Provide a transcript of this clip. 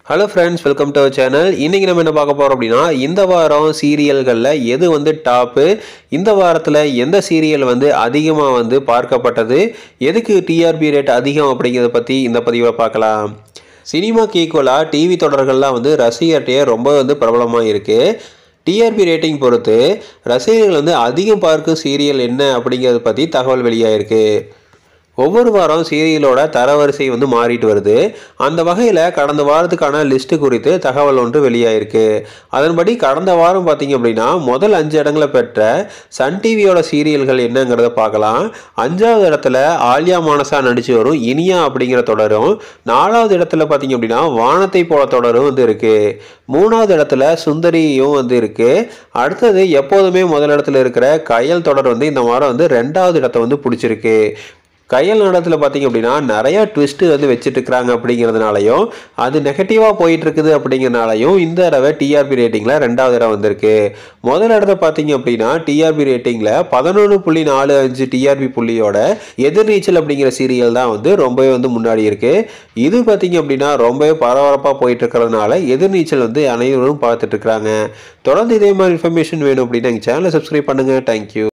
hello friends welcome to our channel இன்றைக்கி நம்ம என்ன பார்க்க போகிறோம் அப்படின்னா இந்த வாரம் சீரியல்களில் எது வந்து டாப்பு இந்த வாரத்தில் எந்த சீரியல் வந்து அதிகமாக வந்து பார்க்கப்பட்டது எதுக்கு டிஆர்பி ரேட் அதிகம் அப்படிங்கிறத பற்றி இந்த பதிவில் பார்க்கலாம் சினிமா ஈக்குவலாக டிவி தொடர்கள்லாம் வந்து ரசிகர்கிட்டயே ரொம்ப வந்து பிரபலமாக இருக்குது டிஆர்பி ரேட்டிங் பொறுத்து ரசிகர்கள் வந்து அதிகம் பார்க்கும் சீரியல் என்ன அப்படிங்கிறத பற்றி தகவல் வெளியாயிருக்கு ஒவ்வொரு வாரம் சீரியலோட தரவரிசை வந்து மாறிட்டு வருது அந்த வகையில் கடந்த வாரத்துக்கான லிஸ்ட்டு குறித்து தகவல் ஒன்று வெளியாயிருக்கு அதன்படி கடந்த வாரம் பார்த்தீங்க அப்படின்னா முதல் அஞ்சு இடங்களை பெற்ற சன் டிவியோட சீரியல்கள் என்னங்கிறத பார்க்கலாம் அஞ்சாவது இடத்துல ஆலியா மானசா நடிச்சு வரும் இனியா அப்படிங்கிற தொடரும் நாலாவது இடத்துல பார்த்தீங்க அப்படின்னா வானத்தை போல தொடரும் வந்து இருக்கு மூணாவது இடத்துல சுந்தரியும் வந்து இருக்கு அடுத்தது எப்போதுமே முதல் இடத்துல இருக்கிற கயல் தொடர் வந்து இந்த வாரம் வந்து ரெண்டாவது இடத்த வந்து பிடிச்சிருக்கு கையல் நடத்தில் பார்த்தீங்க அப்படின்னா நிறையா ட்விஸ்ட்டு வந்து வச்சுட்டு இருக்கிறாங்க அப்படிங்கிறதுனாலையும் அது நெகட்டிவாக போயிட்டு இருக்குது அப்படிங்கிறனாலையும் இந்த தடவை டிஆர்பி ரேட்டிங்கில் ரெண்டாவது இடம் வந்திருக்கு முதல் இடத்த பார்த்தீங்க அப்படின்னா டிஆர்பி ரேட்டிங்கில் பதினொன்று புள்ளி நாலு அஞ்சு டிஆர்பி புள்ளியோட எதிர்நீச்சல் அப்படிங்கிற சீரியல் தான் வந்து ரொம்பவே வந்து முன்னாடி இருக்கு இது பார்த்தீங்க அப்படின்னா ரொம்பவே பரபரப்பாக போயிட்டு இருக்கிறதுனால எதிர்நீச்சல் வந்து அனைவரும் பார்த்துட்டு இருக்கிறாங்க தொடர்ந்து இதே மாதிரி இன்ஃபர்மேஷன் வேணும் அப்படின்னா எங்கள் சேனலை சப்ஸ்கிரைப் பண்ணுங்கள் தேங்க்யூ